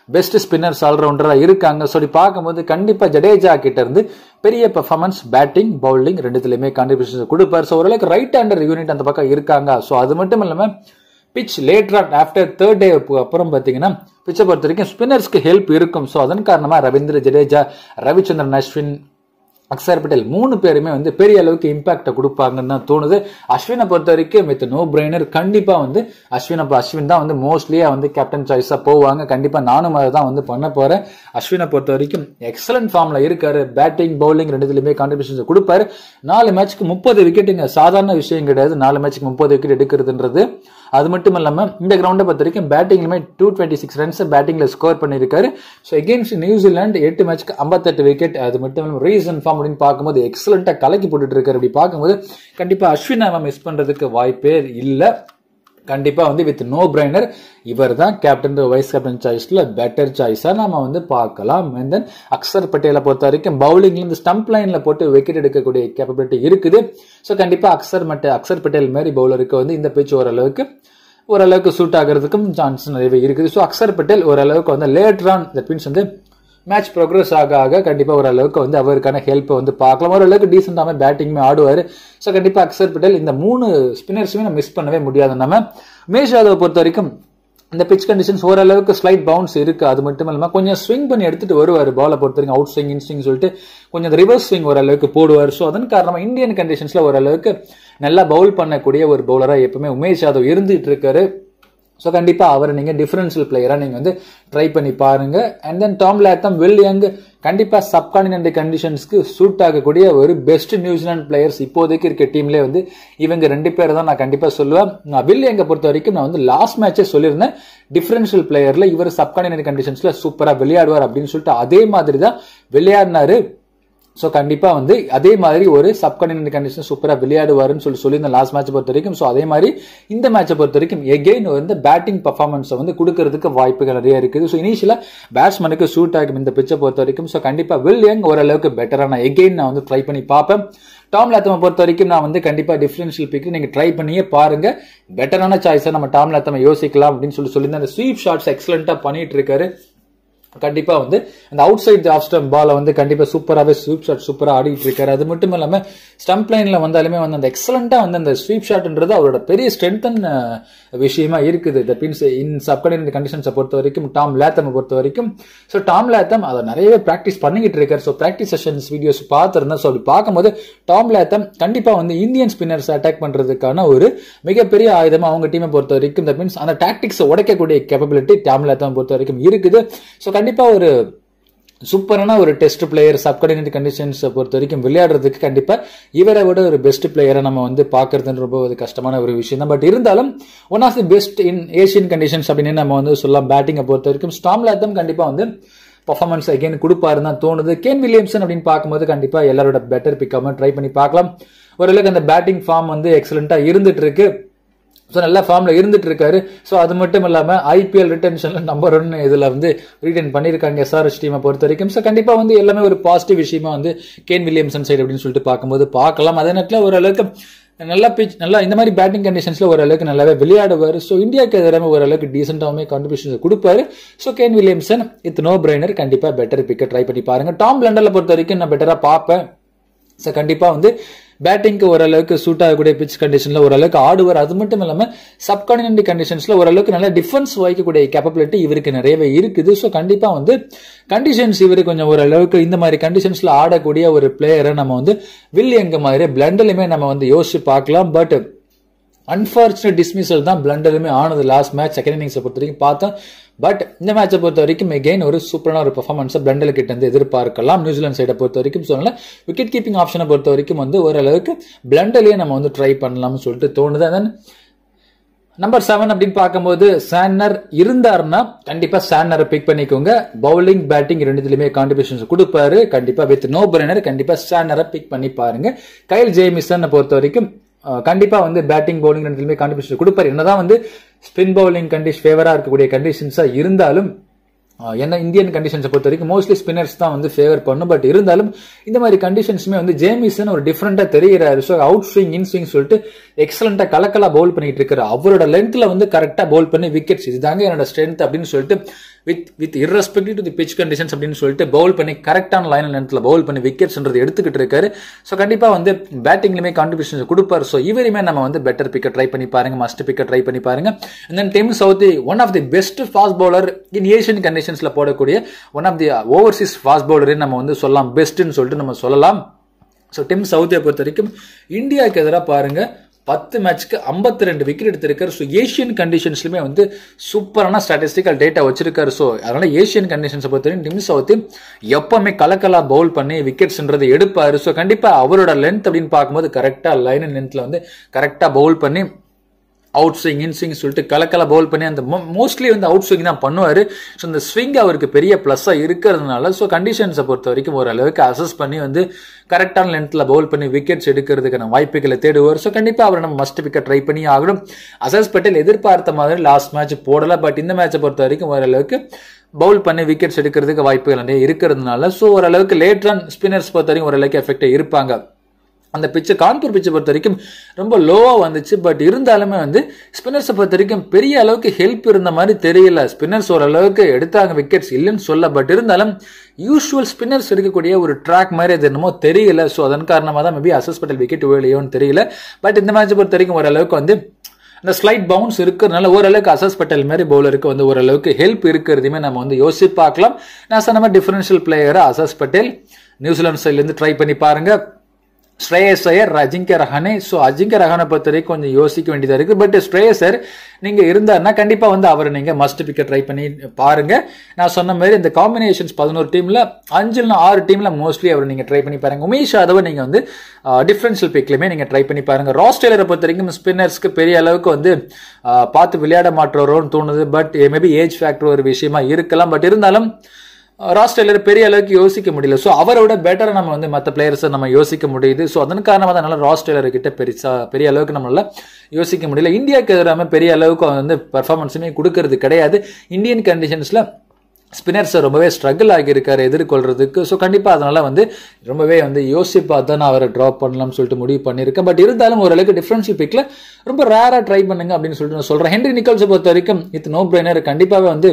பெஸ்ட் ஸ்பின்னர்ஸ் ஆல்ரவுண்டராக இருக்காங்க ஸோ அப்படி பார்க்கும்போது கண்டிப்பாக ஜடேஜா கிட்ட இருந்து பெரிய பெர்ஃபார்மன்ஸ் பேட்டிங் பவுலிங் ரெண்டுத்துலையுமே கான்ட்ரிபியூஷன் கொடுப்பார் ஸோ ஓரளவுக்கு ரைட் ஹேண்டர் யூனிட் அந்த பக்கம் இருக்காங்க ஸோ அது மட்டும் இல்லாமல் பிச் லேட்டரா ஆஃப்டர் தேர்ட் டே அப்புறம் பார்த்தீங்கன்னா பிச்சை பொறுத்த வரைக்கும் ஸ்பின்னர்ஸ்க்கு ஹெல்ப் இருக்கும் ஸோ அதன் காரணமாக ரவீந்திர ஜடேஜா ரவிச்சந்திரன் அஸ்வின் அக்ஷர் பட்டேல் மூணு பேருமே வந்து பெரிய அளவுக்கு இம்பாக்டை கொடுப்பாங்கன்னு தான் தோணுது அஸ்வினை பொறுத்த வரைக்கும் வித் நோ பிரெயினர் கண்டிப்பாக வந்து அஸ்வின் அப்போ அஸ்வின் தான் வந்து மோஸ்ட்லியாக வந்து கேப்டன் சாய்ஸாக போவாங்க கண்டிப்பாக நானும் அதை தான் வந்து பண்ண போகிறேன் அஸ்வினை பொறுத்த வரைக்கும் எக்ஸலன்ட் ஃபார்மில் இருக்காரு பேட்டிங் பவுலிங் ரெண்டுத்துலையுமே கான்ட்ரிபியூஷன்ஸ் கொடுப்பாரு நாலு மேட்ச்க்கு முப்பது விக்கெட்டுங்க சாதாரண விஷயம் கிடையாது நாலு மேட்ச்க்கு முப்பது விக்கெட் எடுக்கிறதுன்றது அது மட்டும் இல்லாமல் இந்த கிரவுண்டை பொறுத்த வரைக்கும் பேட்டிங்லுமே டூ டுவெண்ட்டி சிக்ஸ் ரன்ஸ் பேட்டிங்கில் ஸ்கோர் பண்ணியிருக்காரு ஸோ எகெயின்ஸ்ட் நியூசிலாந்து எட்டு மேட்ச்க்கு ஐம்பத்தெட்டு விக்கெட் அது மட்டும் இல்லாமல் ரீசன் ஃபார்ம் அப்படின்னு பார்க்கும்போது எக்ஸலண்ட்டாக கலக்கி போட்டுட்டு இருக்காரு அப்படி பார்க்கும்போது கண்டிப்பாக அஸ்வின் நம்ம மிஸ் பண்ணுறதுக்கு வாய்ப்பே இல்லை கண்டிப்பா வந்து வித் நோ பிரைனர் இவர் தான் கேப்டன் வைஸ் கேப்டன் சாய்ஸ்ல பெட்டர் சாய்ஸா நாம வந்து பார்க்கலாம் அண்ட் தென் அக்சர் பட்டேலை பொறுத்த வரைக்கும் பவுலிங்ல இந்த ஸ்டம்ப் லைன்ல போட்டு விக்கெட் எடுக்கக்கூடிய கேப்பபிலிட்டி இருக்குது ஸோ கண்டிப்பா அக்சர் மட்ட அக்சர் பட்டேல் மாதிரி பவுலருக்கு வந்து இந்த பிச் ஓரளவுக்கு ஓரளவுக்கு சூட் ஆகிறதுக்கும் சான்ஸ் நிறையவே இருக்குது ஸோ அக்சர் பட்டேல் ஓரளவுக்கு வந்து லேட்டர் ஆன் தட் மீன்ஸ் வந்து மேட்ச் ப்ரோக்ரஸ் ஆக ஆக கண்டிப்பாக ஓரளவுக்கு வந்து அவருக்கான ஹெல்ப்பை வந்து பார்க்கலாம் ஓரளவுக்கு டீசெண்டாக பேட்டிங்குமே ஆடுவார் ஸோ கண்டிப்பாக அக்சர் பட்டேல் இந்த மூணு ஸ்பின்னர்ஸுமே நம்ம மிஸ் பண்ணவே முடியாது நம்ம மேஷ் யாதவை பொறுத்த வரைக்கும் இந்த பிச் கண்டிஷன்ஸ் ஓரளவுக்கு ஸ்லைட் பவுன்ஸ் இருக்கு அது மட்டும் இல்லாமல் கொஞ்சம் ஸ்விங் பண்ணி எடுத்துட்டு வருவார் பாலை பொறுத்த வரைக்கும் அவுட் ஸ்விங் இன் ஸ்விங் சொல்லிட்டு கொஞ்சம் ரிவர்ஸ் ஸ்விங் ஓரளவுக்கு போடுவார் ஸோ அதன் காரணமாக இந்தியன் கண்டிஷன்ஸ்ல ஓரளவுக்கு நல்லா பவுல் பண்ணக்கூடிய ஒரு பவுலராக எப்பவுமே உமேஷ் யாதவ் இருந்துட்டு இருக்காரு ஸோ கண்டிப்பாக அவரை நீங்கள் டிஃபரன்ஷியல் பிளேயராக நீங்கள் வந்து ட்ரை பண்ணி பாருங்க and then Tom Latham Will Young கண்டிப்பாக சப்கான்டினென்ட் கண்டிஷன்ஸ்க்கு சூட் ஆகக்கூடிய ஒரு பெஸ்ட் நியூசிலாந்து பிளேயர்ஸ் இப்போதைக்கு இருக்க டீம்லேயே வந்து இவங்க ரெண்டு பேர் தான் நான் கண்டிப்பாக சொல்லுவேன் நான் வில் யங்கை பொறுத்த வரைக்கும் நான் வந்து லாஸ்ட் மேட்சே சொல்லியிருந்தேன் டிஃபரன்ஷியல் பிளேயரில் இவர் சப்கான்டினென்ட் கண்டிஷன்ஸில் சூப்பராக விளையாடுவார் அப்படின்னு சொல்லிட்டு அதே மாதிரி தான் விளையாடினாரு ஸோ கண்டிப்பாக வந்து அதே மாதிரி ஒரு சப்கான்டினென்ட் கண்டிஷன் சூப்பராக விளையாடுவாருன்னு சொல்லி சொல்லியிருந்தேன் லாஸ்ட் மேட்ச் பொறுத்த வரைக்கும் ஸோ அதே மாதிரி இந்த மேட்சை பொறுத்த வரைக்கும் எகெயின் வந்து பேட்டிங் பர்ஃபார்மன்ஸை வந்து கொடுக்கறதுக்கு வாய்ப்புகள் நிறைய இருக்குது ஸோ இனிஷியலாக பேட்ஸ்மேனுக்கு சூட் ஆகும் இந்த பிச்சை பொறுத்த வரைக்கும் ஸோ கண்டிப்பாக வில் யங் ஓரளவுக்கு பெட்டராக எகெயின் நான் வந்து ட்ரை பண்ணி பார்ப்பேன் டாம் லாத்தமை பொறுத்த வரைக்கும் நான் வந்து கண்டிப்பாக டிஃபரன்ஷியல் பிக்கு நீங்கள் ட்ரை பண்ணியே பாருங்க பெட்டரான சாய்ஸை நம்ம டாம் லாத்தமை யோசிக்கலாம் அப்படின்னு சொல்லி சொல்லியிருந்தேன் அந்த ஸ்வீப் ஷாட்ஸ் எக்ஸலண்ட்டாக பண்ணிட்டு இருக்காரு கண்டிப்பா வந்து அந்த அவுட் சைட் ஆஃப் ஸ்டம்ப் பாலை வந்து கண்டிப்பா சூப்பராகவே ஸ்வீப் ஷாட் சூப்பராக ஆடிட்டு இருக்காரு அது மட்டும் இல்லாம ஸ்டம்ப் லைன்ல வந்தாலுமே வந்து அந்த எக்ஸலண்டா வந்து அந்த ஸ்வீப் ஷாட்ன்றது அவரோட பெரிய ஸ்ட்ரென்தன் விஷயமா இருக்குது தட் மீன்ஸ் இன் சப்கடினரி கண்டிஷன்ஸை பொறுத்த வரைக்கும் டாம் லேத்தம் பொறுத்த வரைக்கும் ஸோ டாம் லேத்தம் அதை நிறையவே ப்ராக்டிஸ் பண்ணிக்கிட்டு இருக்காரு ஸோ ப்ராக்டிஸ் செஷன்ஸ் வீடியோஸ் பார்த்துருந்தேன் ஸோ அப்படி பார்க்கும்போது டாம் லேத்தம் கண்டிப்பா வந்து இந்தியன் ஸ்பின்னர்ஸ் அட்டாக் பண்றதுக்கான ஒரு மிகப்பெரிய ஆயுதமா அவங்க டீமை பொறுத்த வரைக்கும் தட் மீன்ஸ் அந்த டாக்டிக்ஸை உடைக்கக்கூடிய கேப்பபிலிட்டி டாம் லேத்தம் பொறுத்த வரைக்கும் இருக்குது ஸோ கண்டிப்பா ஒரு சூப்பரான ஒரு டெஸ்ட் பிளேயர் சப்கடினேட் கண்டிஷன்ஸ் பொறுத்த வரைக்கும் விளையாடுறதுக்கு கண்டிப்பா இவரை விட ஒரு பெஸ்ட் பிளேயரை நம்ம வந்து பாக்குறது ரொம்ப ஒரு கஷ்டமான ஒரு விஷயம் தான் பட் இருந்தாலும் one of the best in Asian conditions அப்படின்னு நம்ம வந்து சொல்லலாம் பேட்டிங்கை பொறுத்த வரைக்கும் ஸ்டாம் லேத்தம் கண்டிப்பா வந்து பர்ஃபார்மன்ஸ் அகைன் கொடுப்பாருன்னு தான் தோணுது கேன் வில்லியம்சன் அப்படின்னு பார்க்கும்போது கண்டிப்பா எல்லாரோட பெட்டர் பிக்காம ட்ரை பண்ணி பார்க்கலாம் ஓரளவுக்கு அந்த பேட்டிங் ஃபார்ம் வந்து எக்ஸலண்டா இருந்துட்டு இருக்கு ஸோ நல்ல ஃபார்ம்ல இருந்துட்டு இருக்காரு ஸோ அது மட்டும் இல்லாம ஐபிஎல் ரிட்டன்ஷன்ல நம்பர் ஒன் இதுல வந்து ரீட்டைன் பண்ணியிருக்காங்க எஸ்ஆர்எஸ் டீமை பொறுத்த வரைக்கும் ஸோ கண்டிப்பா வந்து எல்லாமே ஒரு பாசிட்டிவ் விஷயமா வந்து கேன் வில்லியம்சன் சைடு அப்படின்னு சொல்லிட்டு பார்க்கும்போது பார்க்கலாம் அதே நேரத்தில் ஓரளவுக்கு நல்லா பிச் நல்லா இந்த மாதிரி பேட்டிங் கண்டிஷன்ஸ்ல ஓரளவுக்கு நல்லாவே விளையாடுவார் ஸோ இந்தியாவுக்கு எதிராக ஓரளவுக்கு டீசெண்டாகவே கான்ட்ரிபியூஷன் கொடுப்பாரு so Kane Williamson it's no brainer கண்டிப்பா பெட்டர் பிக்கை ட்ரை பண்ணி பாருங்க டாம் லண்டர்ல பொறுத்த வரைக்கும் நான் பெட்டரா பார்ப்பேன் ஸோ கண்டிப்பா வந்து பேட்டிங்க்கு ஓரளவுக்கு சூட் ஆகக்கூடிய பிச் கண்டிஷன்ல ஓரளவுக்கு ஆடுவார் அது மட்டும் இல்லாம சப்கான்டினென்ட் கண்டிஷன்ஸ்ல ஓரளவுக்கு நல்ல டிஃபென்ஸ் வைக்கக்கூடிய கேப்பபிலிட்டி இவருக்கு நிறையவே இருக்குது ஸோ கண்டிப்பா வந்து கண்டிஷன்ஸ் இவரு கொஞ்சம் ஓரளவுக்கு இந்த மாதிரி கண்டிஷன்ஸ்ல ஆடக்கூடிய ஒரு பிளேயரை நம்ம வந்து வில் எங்க மாதிரி பிளண்டலுமே நம்ம வந்து யோசிச்சு பார்க்கலாம் பட் அன்பார்ச்சுனேட் டிஸ்மிசல் தான் பிளண்டருமே ஆனது லாஸ்ட் மேட்ச் செகண்ட் இன்னிங்ஸை பொறுத்த வரைக்கும் பார்த்தோம் பட் இந்த மேட்சை பொறுத்த வரைக்கும் எகெயின் ஒரு சூப்பரான ஒரு பர்ஃபார்மன்ஸை பிளண்டல் கிட்ட இருந்து எதிர்பார்க்கலாம் நியூசிலாந்து சைடை பொறுத்த வரைக்கும் சொன்னால விக்கெட் கீப்பிங் ஆப்ஷனை பொறுத்த வரைக்கும் வந்து ஓரளவுக்கு பிளண்டலையே நம்ம வந்து ட்ரை பண்ணலாம்னு சொல்லிட்டு தோணுது தென் நம்பர் செவன் அப்படின்னு பார்க்கும்போது சான்னர் இருந்தாருன்னா கண்டிப்பா சான்னரை பிக் பண்ணிக்கோங்க பவுலிங் பேட்டிங் ரெண்டுத்துலயுமே கான்ட்ரிபியூஷன்ஸ் கொடுப்பாரு கண்டிப்பா வித் நோ பிரைனர் கண்டிப்பா சான்னரை பிக் பண்ணி பாருங்க கைல் ஜேமிசன் பொறுத்த வரைக்கும் கண்டிப்பா வந்து பேட்டிங் பவுலிங் ரெண்டுலயுமே கான்ட்ரிபியூஷன் கொடுப்பாரு என்னதான் வந்து ஸ்பின் பவுலிங் கண்டிஷன் ஃபேவரா இருக்கக்கூடிய கண்டிஷன்ஸா இருந்தாலும் என்ன இந்தியன் கண்டிஷன்ஸை பொறுத்த வரைக்கும் மோஸ்ட்லி ஸ்பின்னர்ஸ் தான் வந்து ஃபேவர் பண்ணும் பட் இருந்தாலும் இந்த மாதிரி கண்டிஷன்ஸுமே வந்து ஜேமிசன் ஒரு டிஃப்ரெண்டா தெரிகிறாரு so out swing in swing சொல்லிட்டு எக்ஸலண்டா கலக்கலா பவுல் பண்ணிட்டு இருக்காரு அவரோட லென்த்ல வந்து கரெக்டா பவுல் பண்ணி விக்கெட்ஸ் இதுதாங்க என்னோட ஸ்ட்ரென்த் அப்படின்னு சொல்லிட்டு with with irrespective to the pitch conditions அப்படின்னு சொல்லிட்டு பவுல் பண்ணி கரெக்டான லைன் நேரத்தில் பவுல் பண்ணி விக்கெட்ஸ்ன்றது எடுத்துக்கிட்டு இருக்காரு ஸோ கண்டிப்பாக வந்து பேட்டிங்லையுமே கான்ட்ரிபியூஷன் கொடுப்பாரு ஸோ இவரையுமே நம்ம வந்து பெட்டர் பிக்கை ட்ரை பண்ணி பாருங்க மஸ்ட் பிக்கை ட்ரை பண்ணி பாருங்க and then Tim Southee one of the best fast bowler in Asian கண்டிஷன்ஸ்ல போடக்கூடிய one of the overseas fast bowler நம்ம வந்து சொல்லலாம் பெஸ்ட்னு சொல்லிட்டு நம்ம சொல்லலாம் ஸோ டிம் சவுத்தியை பொறுத்த வரைக்கும் இந்தியாவுக்கு எதிராக பாருங்க பத்து மேட்ச்க்கு ஐம்பத்தி ரெண்டு விக்கெட் எடுத்திருக்காரு ஸோ ஏஷியன் கண்டிஷன்ஸ்லுமே வந்து சூப்பரான ஸ்டாட்டிஸ்டிக்கல் டேட்டா வச்சிருக்காரு ஸோ அதனால ஏஷியன் கண்டிஷன்ஸை பொறுத்த வரைக்கும் டிம் சவுத்தி எப்பவுமே கலக்கலா பவுல் பண்ணி விக்கெட்ஸ்ன்றதை எடுப்பாரு ஸோ கண்டிப்பா அவரோட லென்த் அப்படின்னு பார்க்கும்போது கரெக்டா லைன் லென்த்ல வந்து கரெக்டா பவுல் பண்ணி அவுட் ஸ்விங் இன் ஸ்விங் சொல்லிட்டு கலக்கல பவுல் பண்ணி அந்த மோஸ்ட்லி வந்து அவுட் ஸ்விங் தான் பண்ணுவார் ஸோ இந்த ஸ்விங் அவருக்கு பெரிய ப்ளஸ்ஸாக இருக்கிறதுனால ஸோ கண்டிஷன்ஸை பொறுத்த வரைக்கும் ஓரளவுக்கு அசஸ் பண்ணி வந்து கரெக்டான லென்த்தில் பவுல் பண்ணி விக்கெட்ஸ் எடுக்கிறதுக்கான வாய்ப்புகளை தேடுவார் ஸோ கண்டிப்பாக அவர் நம்ம மஸ்ட் விக்கெட் ட்ரை பண்ணி ஆகணும் அசஸ் பட்டேல் எதிர்பார்த்த மாதிரி லாஸ்ட் மேட்ச் போடல பட் இந்த மேட்சை பொறுத்த வரைக்கும் ஓரளவுக்கு பவுல் பண்ணி விக்கெட்ஸ் எடுக்கிறதுக்கு வாய்ப்புகள் நிறைய இருக்கிறதுனால ஸோ ஓரளவுக்கு லேட் ரன் ஸ்பின்னர்ஸ் பொறுத்த வரைக்கும் ஓரளவுக்கு எஃபெக்டாக இருப்பாங்க அந்த பிச்சு கான்பூர் பிச்சை பொறுத்த வரைக்கும் ரொம்ப லோவாக வந்துச்சு பட் இருந்தாலுமே வந்து ஸ்பின்னர்ஸை பொறுத்த வரைக்கும் பெரிய அளவுக்கு ஹெல்ப் இருந்த மாதிரி தெரியல ஸ்பின்னர்ஸ் ஓரளவுக்கு எடுத்தாங்க விக்கெட்ஸ் இல்லைன்னு சொல்ல பட் இருந்தாலும் யூஸ்வல் ஸ்பின்னர்ஸ் இருக்கக்கூடிய ஒரு ட்ராக் மாதிரி அது என்னமோ தெரியல ஸோ அதன் காரணமாக தான் மேபி அசஸ் பட்டல் விக்கெட் விளையோன்னு தெரியல பட் இந்த மேட்சை பொறுத்த வரைக்கும் ஓரளவுக்கு வந்து அந்த ஸ்லைட் பவுன்ஸ் இருக்கிறதுனால ஓரளவுக்கு அசஸ் பட்டேல் மாதிரி பவுலருக்கு வந்து ஓரளவுக்கு ஹெல்ப் இருக்கிறதையுமே நம்ம வந்து யோசிச்சு பார்க்கலாம் நான் சொன்ன மாதிரி டிஃபரன்ஷியல் பிளேயரை அசஸ் பட்டேல் நியூசிலாந்து சைட்லேருந்து ட்ரை பண்ணி பாருங்க ஸ்ரேயஸ் ஐயர் அஜிங்க ரஹானே ஸோ அஜிங்க ரஹானை பொறுத்த வரைக்கும் கொஞ்சம் யோசிக்க வேண்டியதாக இருக்குது பட் ஸ்ரேயஸ் சார் நீங்கள் இருந்தாருன்னா கண்டிப்பாக வந்து அவரை நீங்கள் மஸ்ட் பிக்க ட்ரை பண்ணி பாருங்க நான் சொன்ன மாதிரி இந்த காம்பினேஷன்ஸ் பதினோரு டீமில் அஞ்சுல ஆறு டீமில் மோஸ்ட்லி அவர் நீங்கள் ட்ரை பண்ணி பாருங்க உமேஷ் யாதவை நீங்கள் வந்து டிஃபரன்ஷியல் பிக்லையுமே நீங்கள் ட்ரை பண்ணி பாருங்க ராஸ் டெய்லரை பொறுத்த வரைக்கும் ஸ்பின்னர்ஸ்க்கு பெரிய அளவுக்கு வந்து பார்த்து விளையாட மாட்டுறோன்னு தோணுது பட் மேபி ஏஜ் ஃபேக்டர் ஒரு விஷயமா இருக்கலாம் பட் இருந்தாலும் ராஸ் டெய்லர் பெரிய அளவுக்கு யோசிக்க முடியல ஸோ அவரோட பெட்டராக நம்ம வந்து மற்ற பிளேயர்ஸை நம்ம யோசிக்க முடியுது ஸோ அதன் காரணமாக தான் ராஸ் டெய்லர் கிட்ட பெருசா பெரிய அளவுக்கு நம்மளால யோசிக்க முடியல இந்தியாவுக்கு எதிராக பெரிய அளவுக்கு வந்து பெர்ஃபார்மன்ஸுமே கொடுக்கறது கிடையாது இந்தியன் கண்டிஷன்ஸில் ஸ்பின்னர்ஸ் ரொம்பவே ஸ்ட்ரகிள் ஆகியிருக்காரு எதிர்கொள்றதுக்கு ஸோ கண்டிப்பாக அதனால வந்து ரொம்பவே வந்து யோசிப்பா தான் நான் அவரை ட்ராப் பண்ணலாம்னு சொல்லிட்டு முடிவு பண்ணியிருக்கேன் பட் இருந்தாலும் ஓரளவுக்கு டிஃபரன்ஷியல் பிக்கில் ரொம்ப ரேராக ட்ரை பண்ணுங்க அப்படின்னு சொல்லிட்டு நான் சொல்கிறேன் ஹென்ரி நிக்கல்ஸை பொறுத்த வரைக்கும் இது நோ பிரைனர் கண்டிப்பாகவே வந்து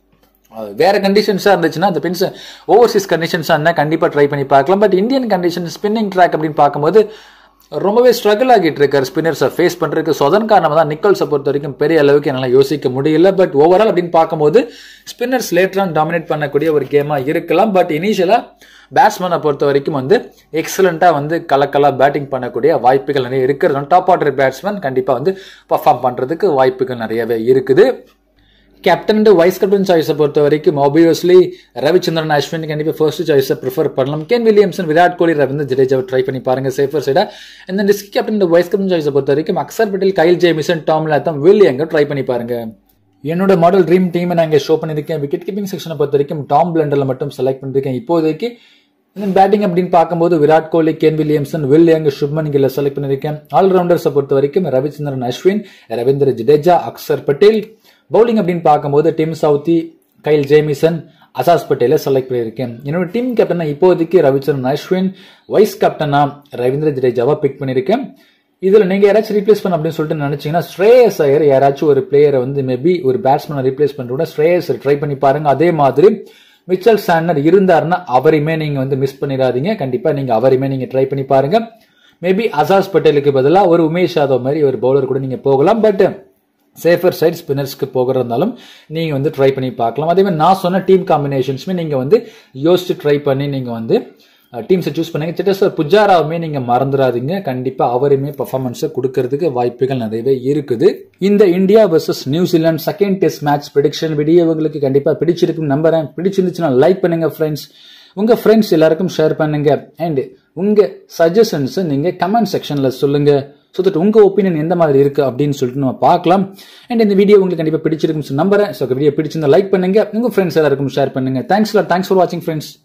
வேற கண்டிஷன்ஸாக இருந்துச்சுன்னா அந்த பின்ஸ் ஓவர்சீஸ் கண்டிஷன்ஸாக இருந்தால் கண்டிப்பாக ட்ரை பண்ணி பார்க்கலாம் but Indian condition spinning track அப்படின்னு பார்க்கும்போது ரொம்பவே ஸ்ட்ரகிள் ஆகிட்டு இருக்காரு ஸ்பின்னர்ஸை ஃபேஸ் பண்ணுறதுக்கு ஸோ அதன் காரணமாக தான் நிக்கல்ஸை பொறுத்த வரைக்கும் பெரிய அளவுக்கு என்னால் யோசிக்க முடியல பட் ஓவரால் அப்படின்னு பார்க்கும்போது ஸ்பின்னர்ஸ் லேட்டரான் டாமினேட் பண்ணக்கூடிய ஒரு கேமாக இருக்கலாம் பட் இனிஷியலாக பேட்ஸ்மேனை பொறுத்த வரைக்கும் வந்து எக்ஸலண்ட்டாக வந்து கலக்கலாக பேட்டிங் பண்ணக்கூடிய வாய்ப்புகள் நிறைய இருக்கிறது டாப் ஆர்டர் பேட்ஸ்மேன் கண்டிப்பாக வந்து பர்ஃபார்ம் பண்ணுறதுக்கு வாய்ப்புகள் நிறையவே இருக்குது கேப்டன் அண்ட் வைஸ் கேப்டன் சாய்ஸை பொறுத்த வரைக்கும் ஆப்வியஸ்லி ரவிச்சந்திரன் அஸ்வின் கண்டிப்பாக ஃபர்ஸ்ட் சாய்ஸை ப்ரிஃபர் பண்ணலாம் கேன் வில்லியம்சன் விராட் கோலி ரவீந்திர ஜடேஜாவை ட்ரை பண்ணி பாருங்க சேஃபர் சைடா இந்த டிஸ்க் கேப்டன் அண்ட் வைஸ் கேப்டன் சாய்ஸை பொறுத்த வரைக்கும் Axar Patel Kyle Jamieson Tom Latham வில்லியங்க ட்ரை பண்ணி பாருங்க என்னோட மாடல் ட்ரீம் டீமை நான் இங்கே ஷோ பண்ணியிருக்கேன் விக்கெட் கீப்பிங் செக்ஷனை பொறுத்த வரைக்கும் டாம் பிளண்டரில் மட்டும் செலக்ட் பண்ணிருக்கேன் இப்போதைக்கு பேட்டிங் அப்படின்னு பார்க்கும்போது Virat Kohli Kane Williamson Will Young Shubman கில்ல செலக்ட் பண்ணியிருக்கேன் ஆல்ரவுண்டர்ஸை பொறுத்த வரைக்கும் ரவிச்சந்திரன் அஸ்வின் ரவீந்திர ஜடேஜா அக்சர் பட்டேல் பவுலிங் அப்படின்னு பார்க்கும்போது Tim Southee Kyle Jamieson Ajaz பட்டேலை செலக்ட் பண்ணியிருக்கேன் என்னோட டீம் கேப்டனா இப்போதைக்கு ரவிச்சந்திரன் அஸ்வின் வைஸ் கேப்டனா ரவீந்திர ஜடேஜாவை பிக் பண்ணியிருக்கேன் இதுல நீங்க யாராச்சும் ரீப்ளேஸ் பண்ண அப்படின்னு சொல்லிட்டு நினைச்சீங்கன்னா ஸ்ரேயஸ் ஐயர் யாராச்சும் ஒரு பிளேயரை வந்து மேபி ஒரு பேட்ஸ்மேனை ரீப்ளேஸ் பண்ற கூட ஸ்ரேயஸ் ட்ரை பண்ணி பாருங்க அதே மாதிரி மிச்சல் சாண்டர் இருந்தாருன்னா அவரையுமே நீங்க வந்து மிஸ் பண்ணிடாதீங்க கண்டிப்பா நீங்க அவரையுமே நீங்க ட்ரை பண்ணி பாருங்க மேபி அசாஸ் பட்டேலுக்கு பதிலாக ஒரு உமேஷ் யாதவ் மாதிரி ஒரு பவுலர் கூட நீங்க போகலாம் பட் சேஃபர் சைட் ஸ்பின்னர்ஸ்க்கு போகிறதாலும் நீங்கள் வந்து ட்ரை பண்ணி பார்க்கலாம் அதே மாதிரி நான் சொன்ன டீம் காம்பினேஷன்ஸுமே நீங்கள் வந்து யோசிச்சு ட்ரை பண்ணி நீங்கள் வந்து டீம்ஸை சூஸ் பண்ணுங்க சிட்டஸ் புஜாராவுமே நீங்க மறந்துடாதீங்க கண்டிப்பா அவருமே பர்ஃபார்மன்ஸை கொடுக்கறதுக்கு வாய்ப்புகள் நிறையவே இருக்குது இந்த India versus New Zealand second test match prediction video உங்களுக்கு கண்டிப்பா பிடிச்சிருக்கும் நம்புறேன் பிடிச்சிருந்துச்சுன்னா லைக் பண்ணுங்க ஃப்ரெண்ட்ஸ் உங்க ஃப்ரெண்ட்ஸ் எல்லாருக்கும் ஷேர் பண்ணுங்க அண்ட் உங்க சஜஷன்ஸை நீங்க கமெண்ட் செக்ஷன்ல சொல்லுங்க ஸோ தட் உங்க ஒப்பீனியன் எந்த மாதிரி இருக்கு அப்படின்னு சொல்லிட்டு நம்ம பார்க்கலாம் அண்ட் இந்த வீடியோ உங்களுக்கு கண்டிப்பா பிடிச்சிருக்கும் நம்புறேன் ஸோ வீடியோ பிடிச்சிருந்தா லைக் பண்ணுங்க உங்க ஃப்ரெண்ட்ஸ் எல்லாருக்கும் ஷேர் பண்ணுங்க தேங்க்ஸ் தேங்க்ஸ் ஃபார் வாட்சிங் ஃப்ரெண்ட்ஸ்